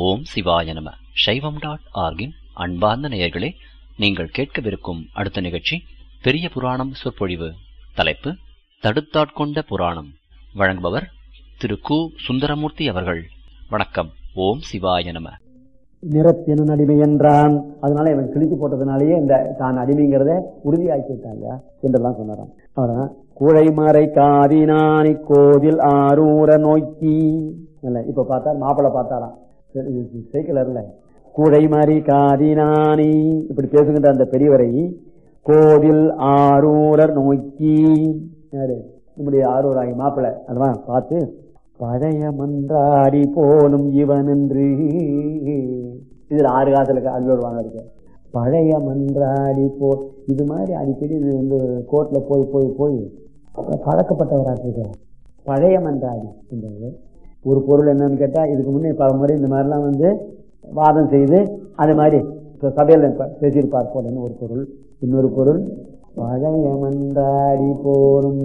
ஓம் சிவாய நம சைவம் டாட் ஆர்கின் அன்பார்ந்த நேயர்களே நீங்கள் கேட்கவிருக்கும் அடுத்த நிகழ்ச்சி பெரிய புராணம் சொற்பொழிவு தலைப்பு தடுத்தாட்கொண்ட புராணம் வழங்குபவர் திரு கு சுந்தரமூர்த்தி அவர்கள் வணக்கம் ஓம் சிவாய நம நிறத்தினும் அடிமை என்றான் அதனால இவன் கிழிச்சு போட்டதுனாலேயே இந்த தான் அடிமைங்கிறத உறுதியாக்கி விட்டாங்க என்றெல்லாம் சொன்னாராம் அவர்தான் குழைமறை காதினானி கோதில் ஆரூர நோக்கி இல்ல இப்ப பார்த்தா மாப்பிள்ளை பார்த்தாராம் சைக்கிளர்ல குழைமறி காதினானி இப்படி பேசுகின்ற அந்த பெரியவரை கோதில் ஆரூரர் நோக்கி யாரு நம்முடைய ஆரூராகி மாப்பிள்ளை அதெல்லாம் பார்த்து பழைய மன்றாடி போலும் இவன் என்று இதுல ஆறு காலத்துல அதுல ஒரு வாங்க இருக்கு பழைய மன்றாடி போ இது மாதிரி அடிக்கடி இது வந்து கோர்ட்ல போய் போய் போய் பழக்கப்பட்டவராக இருக்க பழைய மன்றாடி என்றது ஒரு பொருள் என்னன்னு கேட்டா இதுக்கு முன்னே பல முறை இந்த மாதிரிலாம் வந்து வாதம் செய்து அது மாதிரி சபையில் பேசியிருப்பார் போலன்னு ஒரு பொருள் இன்னொரு பொருள் பழைய மன்றாடி போரும்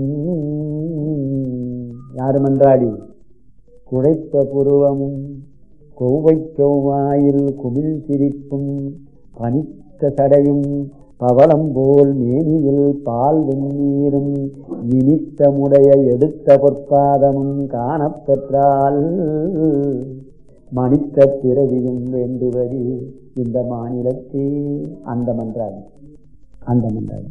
யாரு மன்றாடி குழைத்த புருவமும் கொவ்வை செவ்வாயில் குமிழ் சிரிப்பும் பனித்த சடையும் பவளம் போல் மேனியில் பால் வெந்நீரும் இனித்தமுடைய எடுத்த பொற்பாதமும் காணப்பெற்றால் மனித்த பிறவியும் வேண்டுவதி இந்த மாநிலத்தே அந்த மன்றாடி அந்த மன்றாடி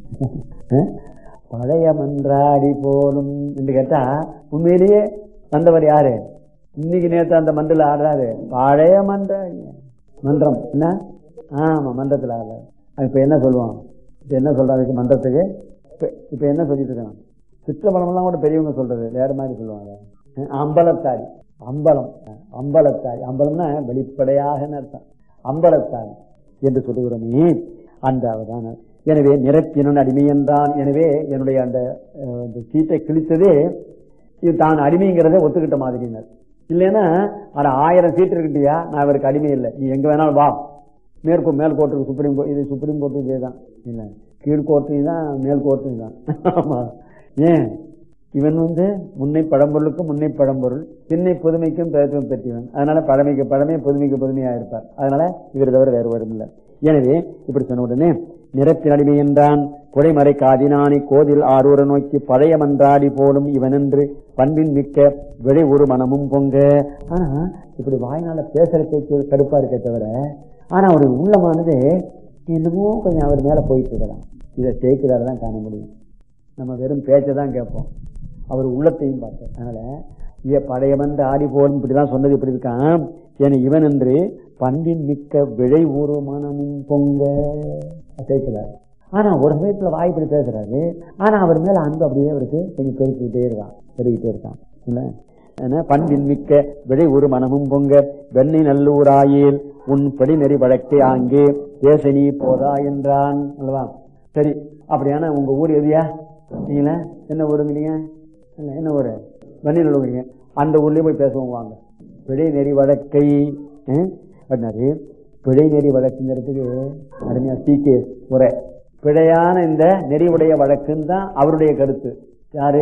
பழைய மன்றாடி போலும் என்று கேட்டா உண்மையிலேயே வந்தவர் யாரு இன்னைக்கு நேற்று அந்த மன்றத்தில் ஆடுறாரு பழைய மன்றாடி மன்றம் என்ன ஆமா மன்றத்தில் ஆடுறாரு இப்ப என்ன சொல்லுவான் இப்ப என்ன சொல்றாரு மன்றத்துக்கு இப்ப என்ன சொல்லிட்டு இருக்கான் சிற்றம்பலம்லாம் கூட பெரியவங்க சொல்றது வேற மாதிரி சொல்லுவாங்க அம்பலத்தாடி அம்பலம் அம்பலத்தாடி அம்பலம்னா வெளிப்படையாக அர்த்தம் அம்பலத்தாடி என்று சொல்லுகிறோமே அந்த அவதான எனவே நிறத்தினன் அடிமை என்றான் எனவே என்னுடைய அந்த சீட்டை கிழித்ததே இது தான் அடிமைங்கிறத ஒத்துக்கிட்ட மாதிரினர் இல்லைன்னா அட ஆயிரம் சீட்டு இருக்குட்டியா நான் இவருக்கு அடிமை இல்லை நீ எங்க வேணாலும் வா மேற்கு மேல் கோர்ட்டுக்கு சுப்ரீம் கோர்ட் இது சுப்ரீம் கோர்ட்டு இதே தான் இல்லை கீழ் கோர்ட்டு தான் மேல் கோர்ட்டு தான் ஆமா ஏன் இவன் வந்து முன்னை பழம்பொருளுக்கு முன்னை பழம்பொருள் பின்னை புதுமைக்கும் பிரயத்தனம் பெற்றவன் அதனால பழமைக்கு பழமை புதுமைக்கு புதுமையா இருப்பார் அதனால இவர் தவிர வேறு வரும் இல்லை எனவே இப்படி சொன்ன உடனே நிறத்தின் அடிமை என்றான் குடைமறை காதினானி கோதில் ஆரூர நோக்கி பழைய மன்றாடி போலும் இவனென்று பண்பின் மிக்க விளை ஒரு மனமும் பொங்க ஆனா இப்படி வாய்னால பேசுற பேச்சு கடுப்பா இருக்க தவிர ஆனா அவருடைய உள்ளமானது என்னமோ கொஞ்சம் அவர் மேல போயிட்டு இருக்கலாம் இதை சேர்க்கிறாரு தான் காண முடியும் நம்ம வெறும் பேச்சை தான் கேட்போம் அவர் உள்ளத்தையும் பார்த்தார் அதனால இய பழையவன் ஆடி போலும் இப்படிதான் சொன்னது இப்படி இருக்கான் என இவன் என்று பண்பின் மிக்க விளை ஊறு மனமும் பொங்க சேர்க்கிறார் ஆனா ஒரு சமயத்துல வாய் இப்படி பேசுறாரு ஆனா அவர் மேல அன்பு அப்படியே அவருக்கு கொஞ்சம் பெருக்கிட்டே இருக்கான் பெருகிட்டே இருக்கான் இல்ல பண்பின் மிக்க விடை ஒரு மனமும் பொங்க வெண்ணை நல்லூராயில் உன் படி நெறி வழக்கே ஆங்கே பேசனி போதா என்றான் அல்லவா சரி அப்படியான உங்க ஊர் எதியா நீங்கள என்ன ஊருங்கிறீங்க என்ன ஊரு வெண்ணை நல்லூருங்க அந்த ஊர்லயும் போய் பேசுவோம் வாங்க பிழை நெறி வழக்கை அப்படின்னாரு பிழை நெறி வழக்குங்கிறதுக்கு அருமையா சீக்கே உரை பிழையான இந்த நெறிவுடைய வழக்குன்னு தான் அவருடைய கருத்து யாரு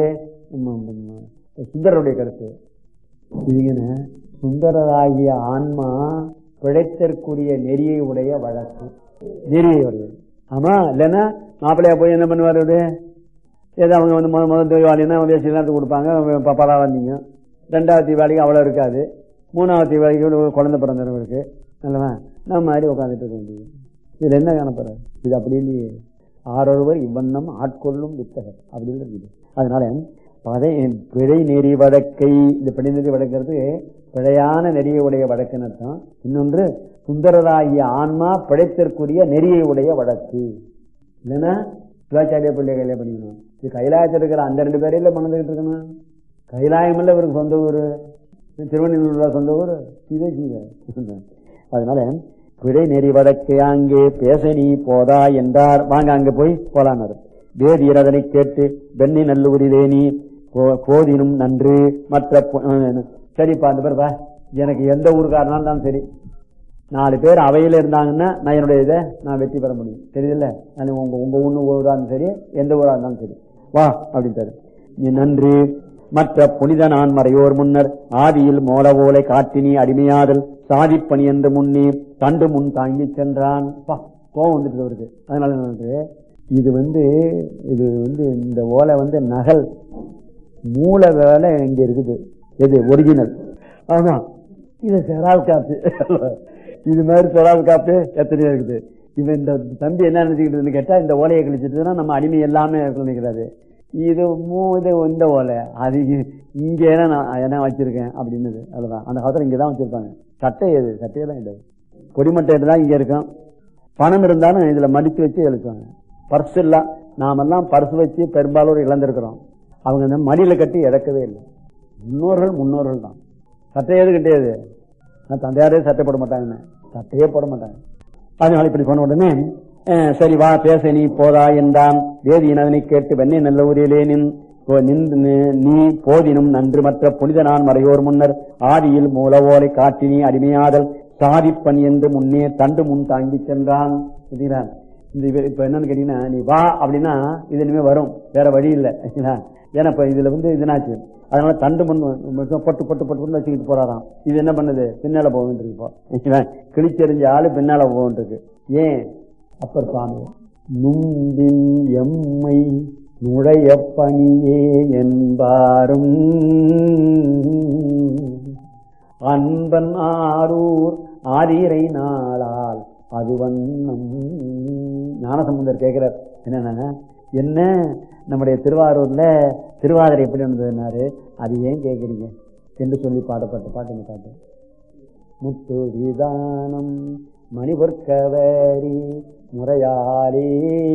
சுந்தரருடைய கருத்து இதுங்க சுந்தரராகிய ஆன்மா பிழைத்தற்குரிய நெறியை உடைய வழக்கு நெறியை வருது ஆமா இல்லைன்னா மாப்பிள்ளையா போய் என்ன பண்ணுவாரு ஏதோ அவங்க வந்து முதல் முதல் தீபாவளினா வேசிலாம் கொடுப்பாங்க பப்பரா வந்தீங்க ரெண்டாவது தீபாவளிக்கு அவ்வளோ இருக்காது மூணாவது தீபாவளிக்கு குழந்தை பிறந்தவங்களுக்கு அல்லவா நம்ம மாதிரி உட்காந்துட்டு இருக்க முடியும் இதுல என்ன காணப்படுறது இது அப்படி இல்லையே ஆறொருவர் இவ்வண்ணம் ஆட்கொள்ளும் வித்தகர் அப்படின்னு இருக்குது அதனால பதை பிழை நெறி வழக்கை இந்த பிழை நெறி வழக்கிறது பிழையான நெறியை உடைய வழக்குன்னு அர்த்தம் இன்னொன்று சுந்தரராகிய ஆன்மா பிழைத்திற்குரிய நெறியை உடைய வழக்கு இல்லைன்னா சிவாச்சாரிய பிள்ளை கையில பண்ணிக்கணும் இது கைலாயத்தில் இருக்கிற அந்த ரெண்டு பேரையில மணந்துகிட்டு இருக்கணும் கைலாயம் இல்லை இவருக்கு சொந்த ஊர் திருவண்ணூர் சொந்த ஊர் சிவ ஜீவ அதனால பிழை நெறி வழக்கு அங்கே பேச நீ போதா என்றார் வாங்க அங்க போய் போலானார் வேதியர் அதனை கேட்டு வெண்ணி நல்லூரிலே நீ கோதினும் நன்று மற்ற சரிப்பா அந்த பேர் எனக்கு எந்த ஊருக்காரனாலும் தான் சரி நாலு பேர் அவையில இருந்தாங்கன்னா நான் என்னுடைய இதை நான் வெற்றி பெற முடியும் தெரியுதுல்ல நான் உங்க உங்க ஒண்ணு ஊரா இருந்தாலும் சரி எந்த ஊரா இருந்தாலும் சரி வா அப்படின்ட்டாரு நீ நன்று மற்ற புனித நான் மறையோர் முன்னர் ஆதியில் மோலவோலை காட்டினி அடிமையாதல் சாதிப்பணி என்று முன்னே தண்டு முன் தாங்கி சென்றான் பா, கோவம் வந்துட்டு அவருக்கு அதனால என்ன பண்றது? இது வந்து இது வந்து இந்த ஓலை வந்து நகல் மூல வேலை இங்க இருக்குது எது ஒரிஜினல் ஆமா இது செரால் காப்பு இது மாதிரி செரால் காப்பு எத்தனையோ இருக்குது இவன் இந்த தம்பி என்ன நினைச்சுக்கிட்டு கேட்டா இந்த ஓலையை கழிச்சிட்டுனா நம்ம அடிமை எல்லாமே நினைக்கிறாரு இது மூ இது இந்த ஓலை அது இ- இங்க என்ன நான் என்ன வச்சிருக்கேன் அப்படின்னது அதுதான் அந்த காலத்துல இங்கதான் வச்சிருப்பாங்க சட்டை எது சட்டையெல்லாம் கிடையாது கொடிமட்டை தான் இங்க இருக்கும் பணம் இருந்தாலும் இதுல மடிச்சு வச்சு எழுத்துவாங்க பர்ஸ் எல்லாம் நாமெல்லாம் பர்ஸ் வச்சு பெரும்பாலும் இழந்திருக்கிறோம் அவங்க இந்த மடியில கட்டி இறக்கவே இல்லை முன்னோர்கள் முன்னோர்கள் தான் சட்டை எது கிடையாது நான் தந்தையாரே சட்டை போட மாட்டாங்கன்னு சட்டையே போட மாட்டாங்க அதனால இப்படி சொன்ன உடனே அஹ், சரி வா பேச நீ போதா என்றான் வேதியினதனை கேட்டு வெண்ணை நல்ல ஊரிலே நின் ஓ, நின்று நி- நீ போதினும் நன்று மற்ற புனித நான் மறையோர் முன்னர் ஆதியில் மூலவோலை காட்டினி அடிமையாதல் சாதிப்பன் என்று முன்னே தண்டு முன் தாங்கி சென்றான் சரிங்களா? இந்த இவ- இப்ப என்னன்னு கேட்டீங்கன்னா நீ வா அப்படின்னா இது இனிமே வரும் வேற வழி இல்லை சரிங்களா? ஏன்னா இப்ப இதுல வந்து இதுனாச்சு அதனால தண்டு முன் வந்து பொட்டு பொட்டு பொட்டு பொட்டு வச்சுக்கிட்டு போறாராம் இது என்ன பண்ணுது பின்னால போக வேண்டியிருக்கு இப்போ சரிங்களா? கிழிச்செறிஞ்ச ஆளு பின்னால போக வேண்டியிருக்கு ஏன் அப்பர் சுவாமி நும்பின் எம்மை நுழைய பணியே என்பாரும் அன்பன் ஆரூர் ஆரீரை நாளால் அது வண்ணம் ஞானசம்பந்தர் கேட்கிறார் என்னன்னா என்ன நம்முடைய திருவாரூர்ல திருவாதிரை எப்படி இருந்ததுன்னாரு அது ஏன் கேட்குறீங்க என்று சொல்லி பாடப்பட்ட பாட்டு இந்த பாட்டு முத்து விதானம் மணிபொற்கவரி முறையாலே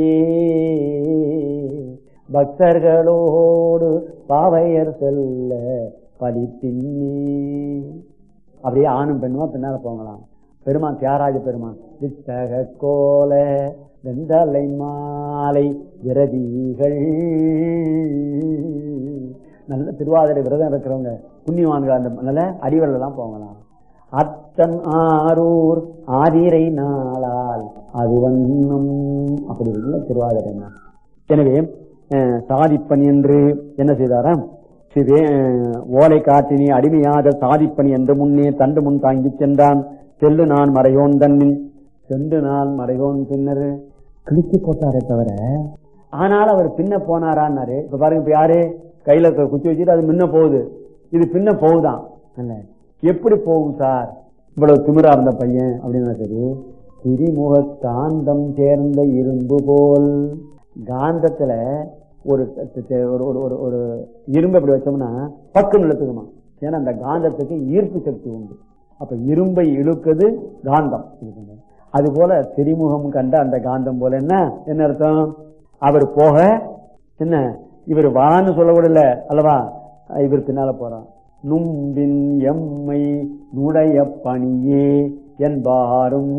பக்தர்களோடு பாவையர் செல்ல படிப்பின்னே அப்படியே ஆணும் பெண்ணுமா பின்னால போகலாம் பெருமான் தியாகராஜ பெருமான் வித்தக கோல வெந்தலை மாலை விரதிகள் நல்ல திருவாதிரை விரதம் இருக்கிறவங்க புண்ணியவான்கள் அந்த நல்ல அடிவரில் எல்லாம் போகலாம் அத்தன் ஆரூர் ஆதிரை நாளால் அது வண்ணம் அப்படி உள்ள திருவாதிரை நாள் எனவே அஹ், சாதிப்பணி என்று என்ன செய்தாராம் சிவே ஓலை காட்டினி அடிமையாத சாதிப்பணி என்று முன்னே தண்டு முன் தாங்கிச் சென்றான் செல்லு நான் மறையோன் தன்னின் சென்று நான் மறையோன் பின்னர் கிழிச்சு போட்டாரே தவிர ஆனால் அவர் பின்ன போனாரான்னாரு இப்ப பாருங்க இப்ப யாரு கையில கு- குச்சி வச்சுட்டு அது முன்ன போகுது இது பின்ன போகுதான் இல்ல எப்படி போகும் சார் இவ்வளவு திமிரா இருந்த பையன் அப்படின்னா சரி திரிமுக காந்தம் சேர்ந்த இரும்பு போல் காந்தத்துல ஒரு த- த- ஒரு ஒரு ஒரு ஒரு இரும்பு அப்படி வச்சோம்னா பக்கு நிலத்துக்குமா ஏன்னா அந்த காந்தத்துக்கு ஈர்ப்பு சக்தி உண்டு அப்ப இரும்பை இழுக்குது காந்தம் அது போல திரிமுகம் கண்ட அந்த காந்தம் போல என்ன என்ன அர்த்தம் அவர் போக என்ன இவர் வான்னு சொல்ல கூட இல்ல அல்லவா இவர் பின்னால போறான் நும்பின் எம்மை நுடைய பணியே என்பாரும்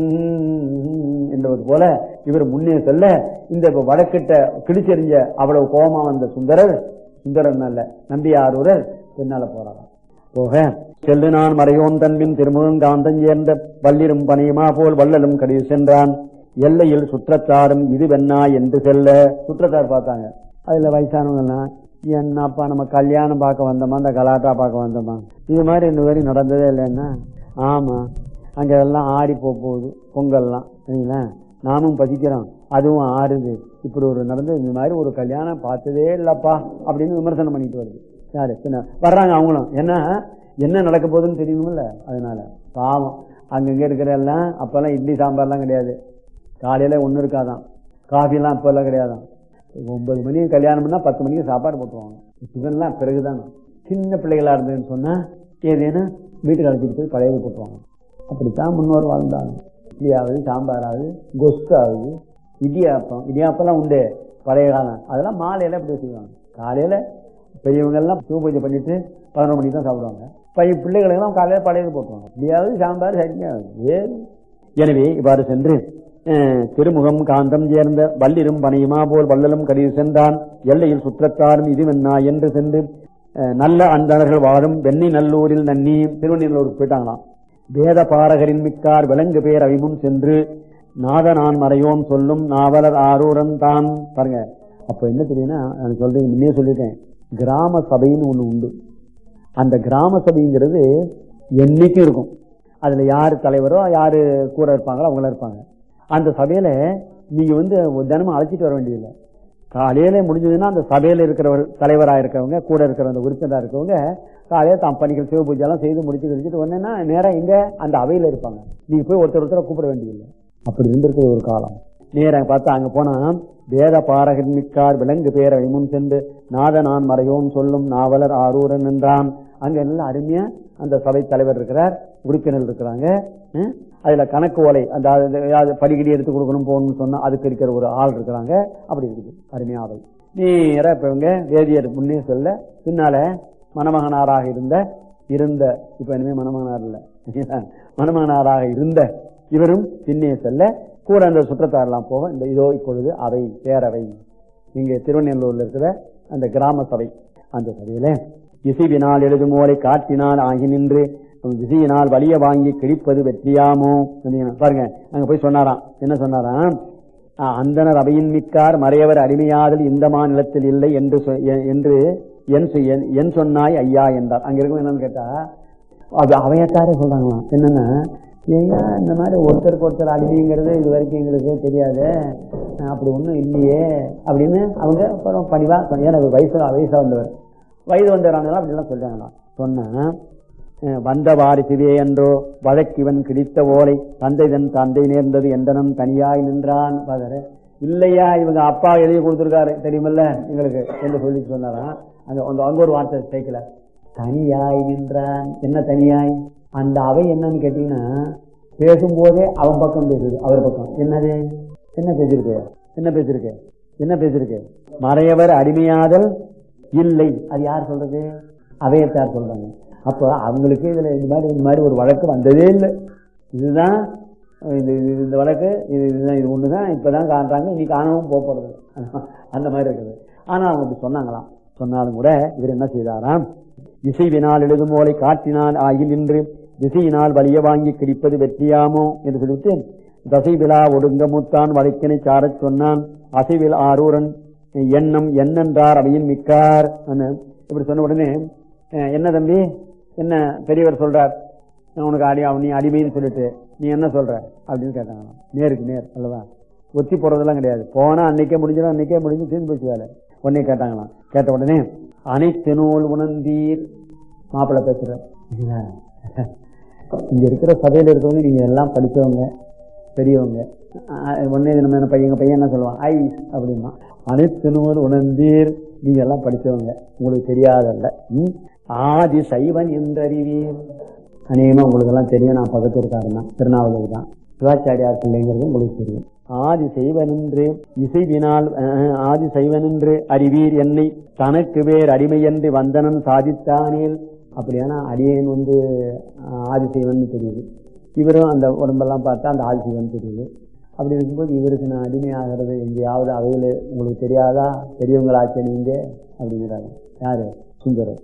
என்பது போல இவர் முன்னே செல்ல இந்த இப்ப வடக்கிட்ட கிழிச்செறிஞ்ச அவ்வளவு கோபமா வந்த சுந்தரர் சுந்தரன் அல்ல நம்பியாரூரர் பின்னால போறாராம் போக செல்லு நான் மறையோன் தன்பின் திருமுகம் காந்தம் சேர்ந்த வல்லிரும் பனையுமா போல் வள்ளலும் கடிது சென்றான் எல்லையில் சுற்றத்தாரும் இது வெண்ணா என்று செல்ல சுற்றத்தார் பார்த்தாங்க அதுல வயசானவங்க எல்லாம் என்னப்பா நம்ம கல்யாணம் பார்க்க வந்தோமா அந்த கலாட்டா பார்க்க வந்தோமா இது மாதிரி இந்த வரையும் நடந்ததே இல்லைன்னா ஆமா அங்க எல்லாம் ஆடி போக போகுது பொங்கல்லாம் சரிங்களா நாமும் பதிக்கிறோம் அதுவும் ஆறுது இப்படி ஒரு நடந்து இந்த மாதிரி ஒரு கல்யாணம் பார்த்ததே இல்லப்பா அப்படின்னு விமர்சனம் பண்ணிட்டு வருது யாரு பின்ன வர்றாங்க அவங்களும் என்ன என்ன நடக்க போகுதுன்னு தெரியணும்ல அதனால பாவம் அங்கங்க இருக்கிற எல்லாம் அப்பெல்லாம் இட்லி சாம்பார்லாம் கிடையாது காலையில ஒண்ணு இருக்காதான் காஃபிலாம் அப்பெல்லாம் கிடையாதான் ஒன்பது மணிக்கு கல்யாணம்னா பத்து மணிக்கு சாப்பாடு போட்டுருவாங்க இதெல்லாம் பிறகுதான் சின்ன பிள்ளைகளா இருந்ததுன்னு சொன்னா ஏதேனும் வீட்டுக்கு அழைச்சிட்டு போய் பழையது போட்டுருவாங்க அப்படித்தான் முன்னோர் வாழ்ந்தாங்க இட்லியாவது சாம்பாராவது கொஸ்டாவது இடியாப்பம் இடியாப்பம்லாம் உண்டு பழைய காலம் அதெல்லாம் மாலையில இப்படி செய்வாங்க காலையில பெரியவங்க எல்லாம் பூ பூஜை பண்ணிட்டு பதினொரு மணிக்கு தான் சாப்பிடுவாங்க பையன் பிள்ளைகளுக்கெல்லாம் காலையில பழையது போட்டுருவாங்க இடியாவது சாம்பார் சட்னியாவது ஏது எனவே இவ்வாறு சென்று அஹ், திருமுகம் காந்தம் சேர்ந்த வல்லிரும் பனையுமா போல் வள்ளலும் கடிது சென்றான் எல்லையில் சுற்றத்தாரும் இதுவென்னா என்று சென்று அஹ், நல்ல அந்தணர்கள் வாழும் வெண்ணி நல்லூரில் நன்னி திருவண்ணூருக்கு போயிட்டாங்களாம் வேத பாரகரின் மிக்கார் விலங்கு பேர் அவிமுன் சென்று நாதனான் மறையோன் சொல்லும் நாவலர் ஆரூரன் தான் பாருங்க அப்ப என்ன தெரியும்னா நான் சொல்றேன் முன்னே சொல்லியிருக்கேன் கிராம சபைன்னு ஒண்ணு உண்டு அந்த கிராம சபைங்கிறது என்னைக்கும் இருக்கும் அதுல யாரு தலைவரோ யாரு கூட இருப்பாங்களோ அவங்கள இருப்பாங்க அந்த சபையில நீங்க வந்து தினமும் அழைச்சிட்டு வர வேண்டியதில்லை காலையில முடிஞ்சதுன்னா அந்த சபையில இருக்கிறவர் தலைவராக இருக்கிறவங்க கூட இருக்கிற அந்த உறுப்பினராக இருக்கவங்க காலையில தாம் பணிகள் சிவ பூஜை எல்லாம் செய்து முடிச்சு கழிச்சிட்டு உடனேனா நேரா இங்க அந்த அவையில இருப்பாங்க நீங்க போய் ஒருத்தர் ஒருத்தரை கூப்பிட வேண்டியதில்லை அப்படி இருந்திருக்கிற ஒரு காலம் நேரா பார்த்தா அங்க போனா வேத பாரகன் மிக்கார் விலங்கு பேரவை முன் சென்று நாத நான் மறையோன் சொல்லும் நாவலர் ஆரூரன் என்றான் அங்க நல்ல அருமையா அந்த சபை தலைவர் இருக்கிறார் உறுப்பினர் இருக்கிறாங்க ஹம், அதுல கணக்கு ஓலை அந்த அது- அது படிக்கடி எடுத்து கொடுக்கணும் போகணும்னு சொன்னா அதுக்கு இருக்கிற ஒரு ஆள் இருக்கிறாங்க அப்படி இருக்குது அருமையா அவை நேரா இப்ப இவங்க வேதியர் முன்னே சொல்ல பின்னால மணமகனாராக இருந்த இருந்த இப்ப இனிமே மணமகனார் இல்ல மணமகனாராக இருந்த இவரும் பின்னே செல்ல கூட அந்த சுற்றத்தாரெல்லாம் போக இந்த இதோ இப்பொழுது அவை பேரவை இங்க திருவண்ணூர்ல இருக்கிற அந்த கிராம சபை அந்த சபையில இசைவினால் எழுதும் ஓலை காட்டினால் ஆகி நின்று விசையினால் வலிய வாங்கி கிழிப்பது வெற்றியாமோ சொன்னீங்கன்னா, பாருங்க அங்க போய் சொன்னாராம் என்ன சொன்னாராம் ஆஹ், அந்தனர் அவையின் மிக்கார் மறையவர் அடிமையாதல் இந்த மாநிலத்தில் இல்லை என்று சொ- எ- என்று என் சொ- என்- என் சொன்னாய் ஐயா என்றார் அங்க இருக்கும் என்னன்னு கேட்டா அது அவையத்தாரே சொல்றாங்களாம் என்னன்னா ஏய்யா இந்த மாதிரி ஒருத்தருக்கு ஒருத்தர் அடிமைங்கிறது இது வரைக்கும் எங்களுக்கு தெரியாது அஹ் அப்படி ஒண்ணும் இல்லையே அப்படின்னு அவங்க அப்புறம் பணிவா சொன்னாங்க. ஏன்னா இவர் வயசு வயசா வந்தவர் வயது வந்தவராங்களா அப்படிலாம் சொல்றாங்களாம் சொன்னா அஹ் வந்த வாரிசுவே என்றோ வழக்கிவன் கிடித்த ஓலை தந்தை தன் தந்தை நேர்ந்தது எந்தனம் தனியாய் நின்றான் பாதரு இல்லையா இவங்க அப்பா எழுதி கொடுத்துருக்காரு தெரியுமில்ல எங்களுக்கு என்று சொல்லி சொன்னாராம் அங்க அந்த- அங்க ஒரு வார்த்தை சேர்க்கல தனியாய் நின்றான் என்ன தனியாய் அந்த அவை என்னன்னு கேட்டீங்கன்னா பேசும்போதே அவன் பக்கம் பேசுது அவர் பக்கம் என்னது என்ன பேசிருக்கு என்ன பேசிருக்கு என்ன பேசிருக்கு மறையவர் அடிமையாதல் இல்லை அது யார் சொல்றது அவையத்தார் சொல்றாங்க அப்போ அவங்களுக்கு இதுல இந்த மாதிரி இந்த மாதிரி ஒரு வழக்கு வந்ததே இல்லை இதுதான் இது இது- இந்த வழக்கு இது இதுதான் இது ஒண்ணுதான் இப்பதான் காண்றாங்க இனி காணவும் போக போறது அந்த மாதிரி இருக்குது ஆனா அவங்க இப்படி சொன்னாங்களாம் சொன்னாலும் கூட இவர் என்ன செய்தாராம் இசைவினால் எழுதும் ஓலை காட்டினால் ஆகி நின்று திசையினால் வலிய வாங்கி கிடிப்பது வெற்றியாமோ என்று சொல்லிவிட்டு தசை விழா ஒடுங்க முத்தான் வழக்கினை சாரச் சொன்னான் அசைவில் ஆரூரன் எண்ணம் என்னென்றார் அவையின் மிக்கார் அன்னு இப்படி சொன்ன உடனே அஹ், என்ன தம்பி என்ன பெரியவர் சொல்றார் நான் உனக்கு அடி அவன் நீ அடிமைன்னு சொல்லிட்டு நீ என்ன சொல்ற அப்படின்னு கேட்டாங்களாம் நேருக்கு நேர் அல்லவா ஒத்தி போறதெல்லாம் கிடையாது போனா அன்னைக்கே முடிஞ்சிடும் அன்னைக்கே முடிஞ்சு தீர்ந்து போச்சு வேலை உடனே கேட்டாங்களாம் கேட்ட உடனே அனைத்து நூல் உணர்ந்தீர் மாப்பிள்ளை பேசுற இங்க இருக்கிற சபையில இருக்கிறவங்க நீங்க எல்லாம் படிச்சவங்க பெரியவங்க அஹ் உடனே நம்ம என்ன பையன் எங்க பையன் என்ன சொல்லுவான் ஐ அப்படிமா அனைத்து நூல் உணர்ந்தீர் நீங்க எல்லாம் படிச்சவங்க உங்களுக்கு தெரியாதல்ல ம்? ஆதி சைவன் என்றறிவீர் அநேகமா உங்களுக்கு எல்லாம் தெரியும் நான் பக்கத்தூர்காரன் தான் திருநாவலூர் தான் சிவாச்சாரியார் பிள்ளைங்கிறது உங்களுக்கு தெரியும் ஆதி செய்வனென்று இசைவினால் அஹ், ஆதி செய்வனென்று அறிவீர் என்னை தனக்கு வேர் அடிமையன்று வந்தனன் சாதித்தானேல் அப்படியானா அடியேன் வந்து அஹ், ஆதி செய்வன் தெரியுது இவரும் அந்த உடம்பெல்லாம் பார்த்தா அந்த ஆதி செய்வன் தெரியுது அப்படி இருக்கும்போது இவருக்கு நான் அடிமையாகிறது எங்கேயாவது அவையில் உங்களுக்கு தெரியாதா பெரியவங்களாச்சே நீங்க அப்படிங்கிறாங்க யாரு சுந்தரர்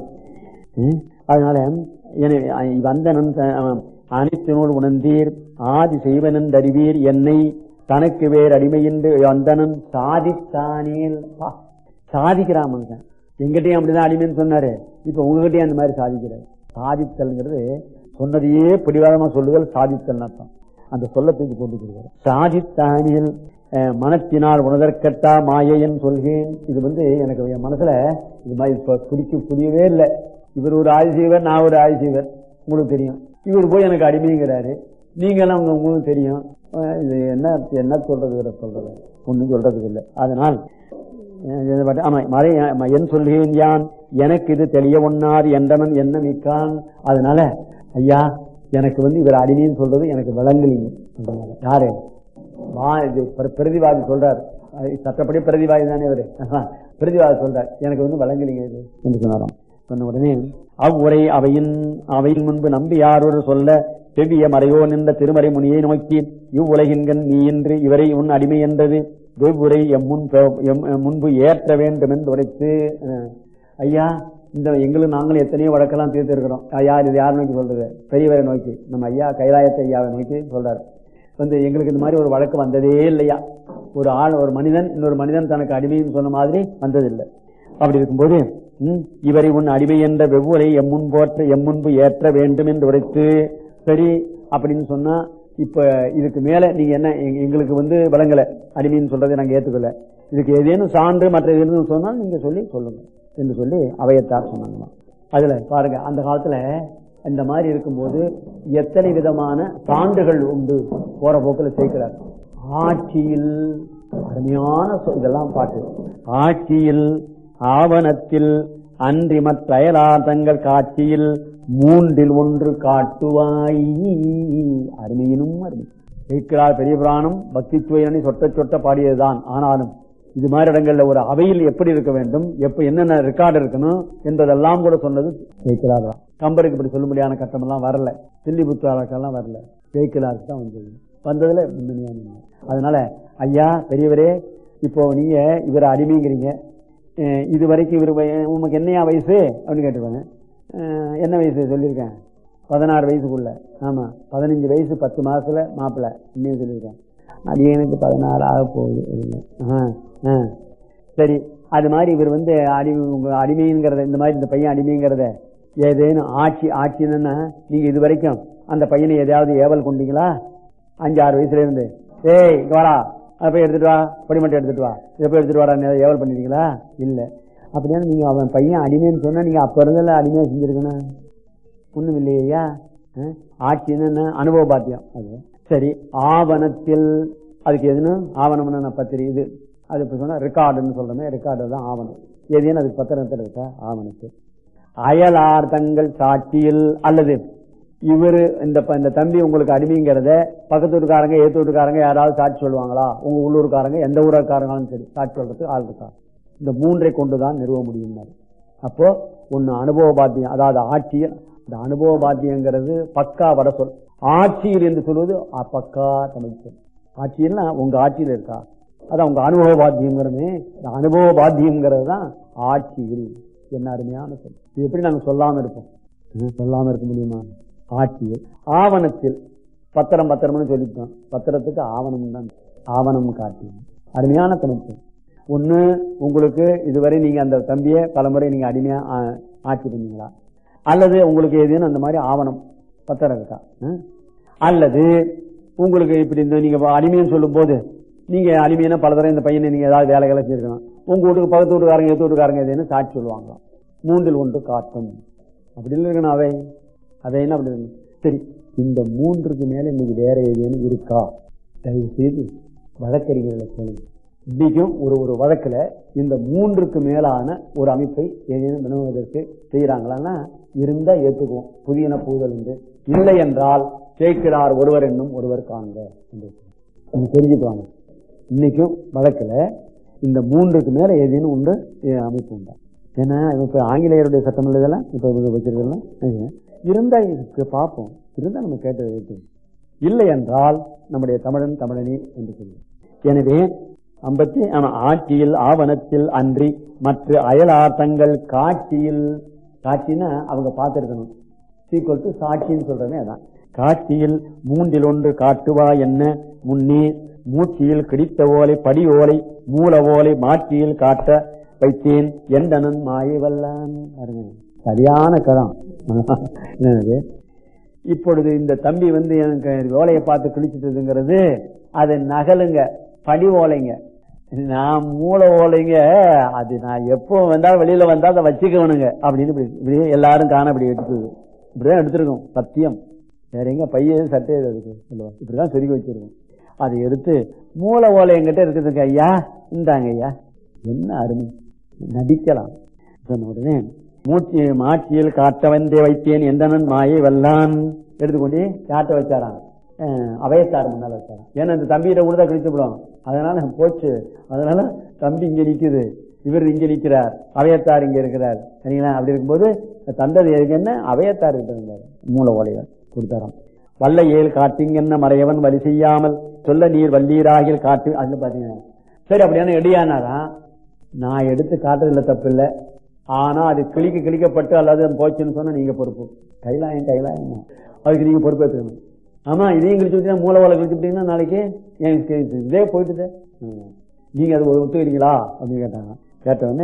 ம்? அதனால எனவே அ- வந்தனன் த- அவன் அனைத்து நூல் உணர்ந்தீர் ஆதி செய்வனன் அறிவீர் என்னை தனக்கு வேறு அடிமையின்றி வந்தனன் சாதித்தானேல் பா, சாதிக்கிறான் மனுஷன் எங்கிட்டயும் அப்படிதான் அடிமைன்னு சொன்னாரு இப்ப உங்ககிட்டயும் அந்த மாதிரி சாதிக்கிறார் சாதித்தல்ங்கிறது சொன்னதையே பிடிவாதமா சொல்லுதல் சாதித்தல் அர்த்தம் அந்த சொல்ல தூக்கி போட்டுக்கிறார் சாதித்தானியல் அஹ், மனத்தினால் உணர்தற்கட்டா மாயையன் சொல்கிறேன் இது வந்து எனக்கு என் மனசுல இது மாதிரி இப்ப புடிக்க புரியவே இல்லை இவர் ஒரு ஆதிசீவர் நான் ஒரு ஆதிசீவர் உங்களுக்கு தெரியும் இவர் போய் எனக்கு அடிமைங்கிறாரு நீங்க எல்லாம் உங்க- உங்களுக்கு தெரியும் அஹ், இது என்ன என்ன சொல்றது இவரை சொல்றது ஒண்ணும் சொல்றதுக்கு இல்லை அதனால் அஹ், இது பற்றி- ஆமா மறை ம- என் சொல்கிறேன் யான் எனக்கு இது தெளிய ஒண்ணார் என்றவன் என்ன மிக்கான் அதனால ஐயா எனக்கு வந்து இவர் அடிமைன்னு சொல்றது எனக்கு விளங்கலீங்க அப்படின்னாரு. யாரு வா இது பிர- பிரதிவாதி சொல்றார் அது சட்டப்படி பிரதிவாதி தானே இவரு பிரதிவாதி சொல்றார் எனக்கு வந்து வழங்கலீங்க இது என்று சொன்னாராம் சொன்ன உடனே அவ்வுரை அவையின் அவையின் முன்பு நம்பி யாரொரு சொல்ல செவ்விய மறையோ நின்ற திருமறை முனியை நோக்கி இவ்வுலகின்கண் நீ என்று இவரை உன் அடிமை என்றது வெவ்வுரை எம் முன் ப- எம் எம் முன்பு ஏற்ற வேண்டும் என்று உரைத்து அஹ், ஐயா இந்த எங்களுக்கு நாங்களும் எத்தனையோ வழக்கெல்லாம் தீர்த்து இருக்கிறோம் யார் இது யார் நோக்கி சொல்றது பெரியவரை நோக்கி நம்ம ஐயா கைலாயத்தை ஐயாவை நோக்கி சொல்றாரு வந்து எங்களுக்கு இந்த மாதிரி ஒரு வழக்கு வந்ததே இல்லையா ஒரு ஆள் ஒரு மனிதன் இன்னொரு மனிதன் தனக்கு அடிமைன்னு சொன்ன மாதிரி வந்ததில்லை அப்படி இருக்கும்போது ம், இவரை உன் அடிமை என்ற வெவ்வுரை எம்முன் போற்ற எம்முன்பு ஏற்ற வேண்டும் என்று உரைத்து சரி அப்படின்னு சொன்னா இப்ப இதுக்கு மேல நீங்க என்ன எங்க- எங்களுக்கு வந்து வழங்கல அடிமைன்னு சொல்றதை நாங்க ஏத்துக்கல இதுக்கு ஏதேனும் சான்று மற்ற எதுன்னு சொன்னால் நீங்க சொல்லி சொல்லுங்க என்று சொல்லி அவையத்தார் சொன்னாங்களாம் அதுல பாருங்க அந்த காலத்துல இந்த மாதிரி இருக்கும்போது எத்தனை விதமான சான்றுகள் உண்டு போற போக்குல சேர்க்கிறார் ஆட்சியில் அருமையான சொ- இதெல்லாம் பாட்டு ஆட்சியில் ஆவணத்தில் அன்றி மற்ற அயலார்த்தங்கள் காட்சியில் மூன்றில் ஒன்று காட்டுவாய் அருமையினும் அருமை இருக்கிறார் பெரிய புராணம் பக்தி சுவையணி சொட்ட சொட்ட பாடியதுதான் ஆனாலும் இது மாதிரி இடங்கள்ல ஒரு அவையில் எப்படி இருக்க வேண்டும் எப்ப என்னென்ன ரெக்கார்டு இருக்கணும் என்பதெல்லாம் கூட சொன்னது ஜெயிக்கிறார் தான் கம்பருக்கு இப்படி சொல்லும்படியான கட்டம் எல்லாம் வரல தில்லி புத்தாளக்கெல்லாம் வரல ஜெயிக்கலாருக்கு தான் வந்தது வந்ததுல முன்னணியான உண்மை. அதனால ஐயா பெரியவரே இப்போ நீங்க இவரை அடிமைங்கிறீங்க அஹ் இது வரைக்கும் இவர் வய- உமக்கு என்னையா வயசு அப்படின்னு கேட்டுருவாங்க அஹ் என்ன வயசு சொல்லியிருக்கேன் பதினாறு வயசுக்குள்ள ஆமா பதினஞ்சு வயசு பத்து மாசத்துல மாப்பிள்ளை இன்னும் சொல்லியிருக்கேன் அடியனுக்கு பதினாறு ஆக போகுது அப்படின்னு. ஆ, ஆ. சரி அது மாதிரி இவர் வந்து அடிமை உங்க அடிமைங்கிறத இந்த மாதிரி இந்த பையன் அடிமைங்கிறத ஏதேனும் ஆட்சி ஆட்சின்னா நீங்க இது வரைக்கும் அந்த பையனை எதையாவது ஏவல் கொண்டீங்களா அஞ்சு ஆறு வயசுல இருந்து ஏய் இங்க வாடா அதை போய் எடுத்துட்டு வா படிமட்டம் எடுத்துட்டு வா இதை போய் எடுத்துட்டு வாடா நீ ஏவல் பண்ணிருக்கீங்களா இல்ல அப்படின்னா நீங்க அவன் பையன் அடிமைன்னு சொன்னா நீங்க அப்ப இருந்தல அடிமையா செஞ்சிருக்கணும் ஒண்ணும் இல்லையா அஹ்? ஆட்சின்னு என்ன அனுபவ பாத்தியம் அது சரி ஆவணத்தில் அதுக்கு எதுன்னு ஆவணம்னு பத்திரி இது அது இப்ப சொன்னா ரெக்கார்டுன்னு சொல்றோமே ரெக்கார்டு தான் ஆவணம் ஏதேனும் அதுக்கு பத்திரத்தில் இருக்கா ஆவணத்தில் அயலார்த்தங்கள் சாட்சியில் அல்லது இவரு இந்த ப- இந்த தம்பி உங்களுக்கு அடிமைங்கிறத பக்கத்து வீட்டுக்காரங்க ஏத்து வீட்டுக்காரங்க யாராவது சாட்சி சொல்லுவாங்களா உங்க உள்ளூர்காரங்க எந்த ஊரக்காரங்களும் சரி சாட்சி சொல்றதுக்கு ஆள் இருக்கா இந்த மூன்றை கொண்டுதான் நிறுவ முடியும் அப்போ ஒன்னு அனுபவ பாத்தியம் அதாவது ஆட்சியில் இந்த அனுபவ பாத்தியங்கிறது பக்கா வட சொல் ஆட்சியில் என்று சொல்வது அ, பக்கா தமிழ் சொல் ஆட்சியல்னா உங்க ஆட்சியில் இருக்கா அதான் உங்க அனுபவ பாத்தியங்கிறது இந்த அனுபவ பாத்தியங்கிறது தான் ஆட்சியில் என்ன அருமையான சொல் இது எப்படி நாங்க சொல்லாம இருப்போம் ம், சொல்லாம இருக்க முடியுமா ஆட்சியில் ஆவணத்தில் பத்திரம் பத்திரம்னு சொல்லிட்டோம் பத்திரத்துக்கு ஆவணம் தான் ஆவணம் காட்டி அருமையான தமிழ் சொல் ஒண்ணு உங்களுக்கு இதுவரை நீங்க அந்த தம்பியை பலமுறை நீங்க அடிமையா ஆ, ஆட்சி பண்ணீங்களா அல்லது உங்களுக்கு ஏதேனும் அந்த மாதிரி ஆவணம் பத்திரம் இருக்கா ம்? அல்லது உங்களுக்கு இப்படி இந்த நீங்க அடிமைன்னு சொல்லும் போது நீங்க அடிமையான பல தடவை இந்த பையனை நீங்க ஏதாவது வேலைகளை செஞ்சிருக்கணும் உங்க வீட்டுக்கு பக்கத்து வீட்டுக்காரங்க எத்து வீட்டுக்காரங்க ஏதேனும் சாட்சி சொல்லுவாங்களாம் மூன்றில் ஒன்று காட்டும் அப்படி இல்லை இருக்கணும் அவை அதை என்ன அப்படி இருக்கணும் சரி இந்த மூன்றுக்கு மேல இன்னைக்கு வேற ஏதேனும் இருக்கா தயவு செய்து வழக்கறிஞர்களை கேளுங்க இன்னைக்கும் ஒரு ஒரு வழக்குல இந்த மூன்றுக்கு மேலான ஒரு அமைப்பை ஏதேனும் வினவுவதற்கு செய்யறாங்களான்னா இருந்தா ஏத்துக்குவோம் புதியன புகுதல் உண்டு இல்லை என்றால் கேட்கிறார் ஒருவர் என்னும் ஒருவர் காண்க என்று அவங்க தெரிஞ்சுக்குவாங்க இன்னைக்கும் வழக்குல இந்த மூன்றுக்கு மேல ஏதேனும் உண்டு அஹ் அமைப்பு உண்டா ஏன்னா இப்ப ஆங்கிலேயருடைய சட்டம் இதெல்லாம் இப்ப இது வச்சிருக்கலாம் இருந்தா இதுக்கு பார்ப்போம் இருந்தா நம்ம கேட்டதை ஏற்றுவோம் இல்லை என்றால் நம்முடைய தமிழன் தமிழனி என்று சொல்லுவோம் எனவே ஐம்பத்தி ஆமா, ஆட்சியில் ஆவணத்தில் அன்றி மற்ற அயலார்த்தங்கள் காட்சியில் காட்சின்னா அவங்க பார்த்திருக்கணும் சீக்வல் டு சாட்சின்னு சொல்றமே அதான் காட்சியில் மூன்றில் ஒன்று காட்டுவா என்ன முன்னே மூச்சியில் கிடைத்த ஓலை படி ஓலை மூல ஓலை மாற்றியில் காட்ட வைத்தேன் எந்தனன் மாயை வல்லான் பாருங்க. சரியான கரம் என்னது இப்பொழுது இந்த தம்பி வந்து எனக்கு ஓலையை பார்த்து கிழிச்சிட்டதுங்கிறது அது நகலுங்க படி ஓலைங்க நான் மூல ஓலைங்க அது நான் எப்போ வந்தாலும் வெளியில வந்தா அதை வச்சுக்கணுங்க அப்படின்னு இப்படி இப்படி எல்லாரும் காண இப்படி எடுத்தது இப்படிதான் எடுத்திருக்கோம் சத்தியம் வேற எங்க பையன் சட்டை இருக்கு சொல்லுவாங்க இப்படிதான் செதுக்கி வச்சிருக்கோம் அதை எடுத்து மூல ஓலை எங்கிட்ட இருக்குதுங்க ஐயா இந்தாங்க ஐயா என்ன அருமை நடிக்கலாம் சொன்ன உடனே மூச்சு மாட்சியில் காட்ட வந்தே வைத்தேன் எந்தனன் மாயை வல்லான் எடுத்துக்கொண்டு காட்ட வச்சாராம் அஹ் அவையத்தார் முன்னால் வச்சாராம் ஏன்னா இந்த தம்பியிட்ட கூட தான் கிழிச்சு விடும் அதனால போச்சு அதனால தம்பி இங்க நிக்குது இவர் இங்க நிக்கிறார் அவையத்தார் இங்க இருக்கிறார் சரிங்களா அப்படி இருக்கும்போது தந்தது எதுக்கு என்ன அவையத்தார் கிட்ட இருந்தார் மூல ஓலைகள் கொடுத்தாராம் வல்ல ஏழு காட்டிங்கென்ன மறையவன் வழி செய்யாமல் சொல்ல நீர் வல்லீராகில் காட்டு அதுல பாத்தீங்கன்னா சரி அப்படியான எடியானாரா நான் எடுத்து காட்டுறதுல தப்பு இல்லை ஆனா அது கிளிக்க கிளிக்கப்பட்டு அல்லது அது போச்சுன்னு சொன்னா நீங்க பொறுப்பு கைலாயம் கைலாயம் அதுக்கு நீங்க பொறுப்பு எடுத்துக்கணும் ஆமா இதையும் கிழிச்சு விட்டீங்கன்னா மூல ஓலை கிழிச்சு விட்டீங்கன்னா நாளைக்கு எனக்கு இதே போயிட்டுதே ம். நீங்க அது ஒத்துக்கிறீங்களா அப்படின்னு கேட்டாங்க கேட்ட உடனே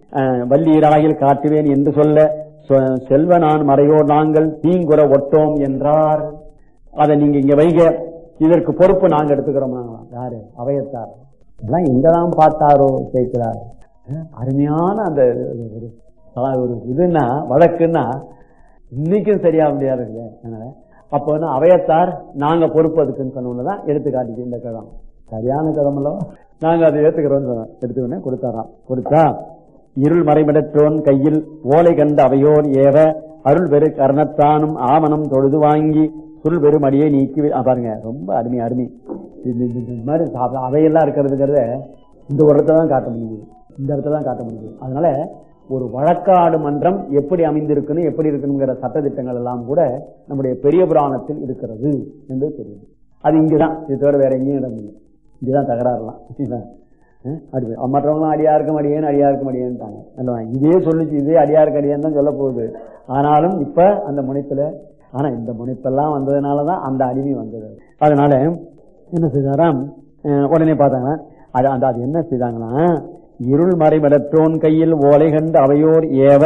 அஹ், வள்ளீராயில் காட்டுவேன் என்று சொல்ல சொ- செல்வ நான் மறையோர் நாங்கள் தீங்குற ஒட்டோம் என்றார் அதை நீங்க இங்க வைங்க இதற்கு பொறுப்பு நாங்க எடுத்துக்கிறோம் யாரு அவையத்தார் எல்லாம் எங்கதான் பார்த்தாரோ சேர்க்கிறார் அருமையான அந்த ஒரு ஒரு இதுன்னா வழக்குன்னா இன்னைக்கும் சரியா முடியாது இல்ல அதனால அப்ப வந்து அவையத்தார் நாங்க பொறுப்பு அதுக்குன்னு சொன்னோம்னதான் எடுத்து காட்டிச்சு இந்த கதம் சரியான கதம் அல்லவா நாங்க அதை ஏத்துக்கிறோம்னு சொன்னோம் எடுத்துக்கொண்டே கொடுத்தாராம் கொடுத்தா இருள் மறைமிடற்றோன் கையில் ஓலை கண்ட அவையோர் ஏவ அருள் பெரு கர்ணத்தானும் ஆவணம் தொழுது வாங்கி சுருள் பெரும் அடியை நீக்கி வை- ஆ, பாருங்க ரொம்ப அருமை அருமை இது இது- இது மாதிரி சா- அவையெல்லாம் இருக்கிறதுங்கிறத இந்த ஒரு இடத்துல தான் காட்ட முடியுது இந்த இடத்துல தான் காட்ட முடியுது அதனால ஒரு வழக்காடு மன்றம் எப்படி அமைந்திருக்கணும் எப்படி இருக்கணுங்கிற சட்டதிட்டங்கள் எல்லாம் கூட நம்முடைய பெரிய புராணத்தில் இருக்கிறது என்று தெரியும் அது இங்குதான் இது தவிர வேற எங்கேயும் இடம் இல்லை இங்கதான் தகராறுலாம் சரிங்களா? அஹ் அப்படி மற்றவங்களும் அடியாருக்கும் அடியேன் அடியாருக்கும் அடியேன்ட்டாங்க அல்லவா இதே சொல்லுச்சு இதே அடியாருக்கு அடியேன் தான் சொல்ல போகுது ஆனாலும் இப்ப அந்த முனைப்புல ஆனா இந்த முனைப்பெல்லாம் வந்ததுனாலதான் அந்த அடிமை வந்தது அதனால என்ன செய்தாராம் அஹ் உடனே பார்த்தாங்க அது அந்த அது என்ன செய்தாங்கன்னா இருள் மறைமடற்றோன் கையில் ஓலை கண்டு அவையோர் ஏவ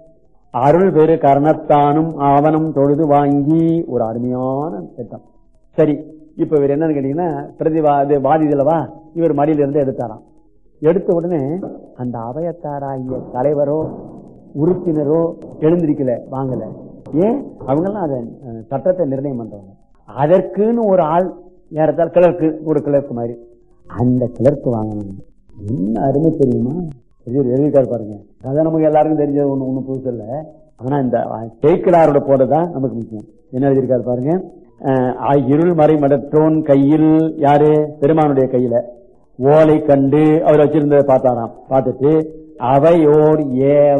அருள் பெரு கர்ணத்தானும் ஆவணம் தொழுது வாங்கி ஒரு அருமையான திட்டம் சரி இப்ப இவர் என்னன்னு கேட்டீங்கன்னா பிரதிவா இது வாதிதலவா இவர் மடியில இருந்து எடுத்தாராம் எடுத்த உடனே அந்த அவையத்தாராகிய தலைவரோ உறுப்பினரோ எழுந்திருக்கல வாங்கல ஏன் அவங்கெல்லாம் அதை அஹ், சட்டத்தை நிர்ணயம் பண்றவங்க அதற்குன்னு ஒரு ஆள் ஏறத்தால் கிளர்க்கு ஒரு கிளர்க்கு மாதிரி அந்த கிளர்க்கு வாங்கணும் என்ன அருமை தெரியுமா இது ஒரு எழுதிக்கார் பாருங்க அதான் நமக்கு எல்லாருக்கும் தெரிஞ்சது ஒண்ணு ஒண்ணு புதுசு இல்ல ஆனா இந்த தேய்க்கிலாரோட போடுதான் நமக்கு முக்கியம் என்ன எழுதியிருக்காரு பாருங்க அஹ், இருள் மறைமடற்றோன் கையில் யாரு பெருமானுடைய கையில ஓலை கண்டு அவர் வச்சிருந்ததை பார்த்தாராம் பார்த்துட்டு அவையோர் ஏவ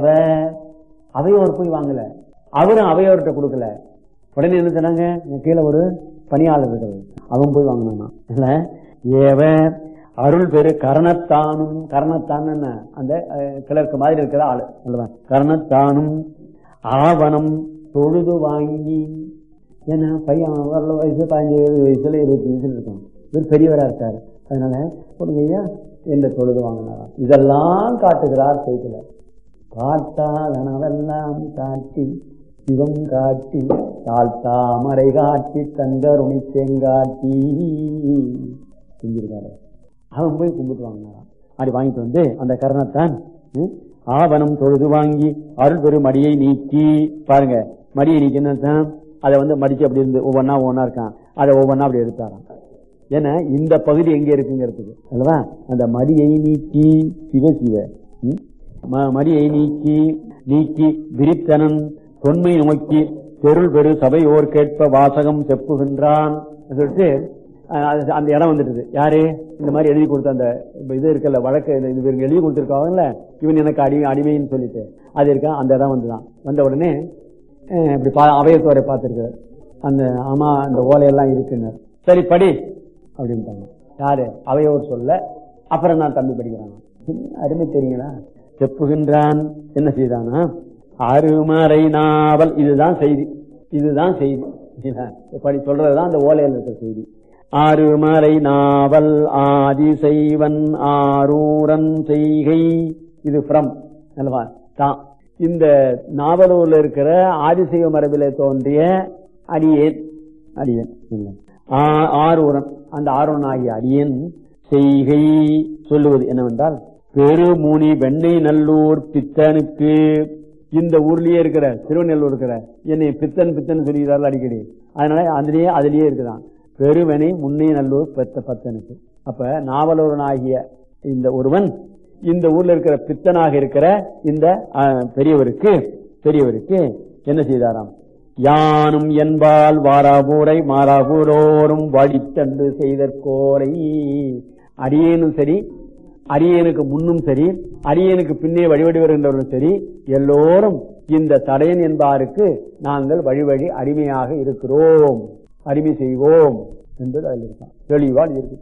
அவையோர் போய் வாங்கல அவரும் அவையோர்கிட்ட கொடுக்கல உடனே என்ன சொன்னாங்க இங்க கீழே ஒரு பணியாளர் இருக்கிறது அவன் போய் வாங்கினான் இல்ல ஏவ அருள் பெரு கரணத்தானும் கரணத்தான் என்ன அந்த அஹ், கிழக்கு மாதிரி இருக்கிற ஆளு அல்லவா கரணத்தானும் ஆவணம் தொழுது வாங்கி ஏன்னா பையன் வரல வயசு பதினஞ்சு இருபது வயசுல இருபத்தி வயசுல இருக்கும் இவர் பெரியவரா இருக்காரு அதனால சொல்லுங்க ஐயா எந்த தொழுது வாங்கினாராம் இதெல்லாம் காட்டுகிறார் செய்தில காட்டாதனவெல்லாம் காட்டி சிவம் காட்டி தாழ்த்தாமரை காட்டி தங்கருணை தேங்காட்டி செஞ்சிருக்காரு அவன் போய் கும்பிட்டு வாங்கினாராம் அப்படி வாங்கிட்டு வந்து அந்த கரணத்தான் ம், ஆவணம் தொழுது வாங்கி அருள் பெரும் மடியை நீக்கி பாருங்க மடியை நீக்கி என்னத்தான் அதை வந்து மடிச்சு அப்படி இருந்து ஒவ்வொன்னா ஒவ்வொன்னா இருக்கான் அதை ஒவ்வொன்னா அப்படி எடுத்தாராம் ஏன்னா இந்த பகுதி எங்க இருக்குங்கிறதுக்கு அல்லவா அந்த மடியை நீக்கி சிவ சிவ ம்? ம- மடியை நீக்கி நீக்கி விரித்தனன் தொன்மை நோக்கி தெருள் பெரு சபையோர் கேட்ப வாசகம் செப்புகின்றான் சொல்லிட்டு அஹ், அது- அந்த இடம் வந்துட்டுது யாரு இந்த மாதிரி எழுதி கொடுத்த அந்த இப்ப இது இருக்குல்ல வழக்கு இது இது இவங்க எழுதி கொடுத்துருக்காங்கல்ல இவன் எனக்கு அடி அடிமைன்னு சொல்லிட்டு அது இருக்கா அந்த இடம் வந்துதான் வந்த உடனே அஹ், இப்படி பா அவையத்தோரை பார்த்துருக்காரு அந்த ஆமா அந்த ஓலையெல்லாம் இருக்குன்னு சரி படி அப்படின்ட்டாங்க யாரு அவையோர் சொல்ல அப்புறம் நான் தம்பி படிக்கிறாங்க என்ன அருமை தெரியுங்களா செப்புகின்றான் என்ன செய்தானா அருமறை நாவல் இதுதான் செய்தி இதுதான் செய்தி சரிங்களா? படி சொல்றதுதான் அந்த ஓலையில் இருக்கிற செய்தி ஆறுமறை நாவல் ஆதிசைவன் ஆரூரன் செய்கை இது ஃப்ரம் அல்லவா தான் இந்த நாவலூர்ல இருக்கிற ஆதிசைவ மரபிலே தோன்றிய அடியேன் அடியேன் இல்லை. ஆ- ஆரூரன் அந்த ஆரூரன் ஆகிய அடியேன் செய்கை சொல்லுவது என்னவென்றால் பெருமுனி வெண்ணெய் நல்லூர் பித்தனுக்கு இந்த ஊர்லயே இருக்கிற திருவண்ணூர் இருக்கிற என்னை பித்தன் பித்தன் சொல்லுகிறார்கள் அடிக்கடி அதனால அதுலயே அதுலயே இருக்குதான் பெருவனை முன்னே நல்லூர் பெத்த பத்தனுக்கு அப்ப நாவலூரன் ஆகிய இந்த ஒருவன் இந்த ஊர்ல இருக்கிற பித்தனாக இருக்கிற இந்த அஹ், பெரியவருக்கு பெரியவருக்கு என்ன செய்தாராம் யானும் என்பால் வாராபூரை மாறாபூரோரும் வழித்தண்டு செய்தற்கோரை அடியேனும் சரி அரியனுக்கு முன்னும் சரி அரியனுக்கு பின்னே வழிபடி வருகின்றவர்களும் சரி எல்லோரும் இந்த தடையன் என்பாருக்கு நாங்கள் வழி வழி அடிமையாக இருக்கிறோம் அடிமை செய்வோம் என்பது அதில் இருக்கான் தெளிவாக இருக்கு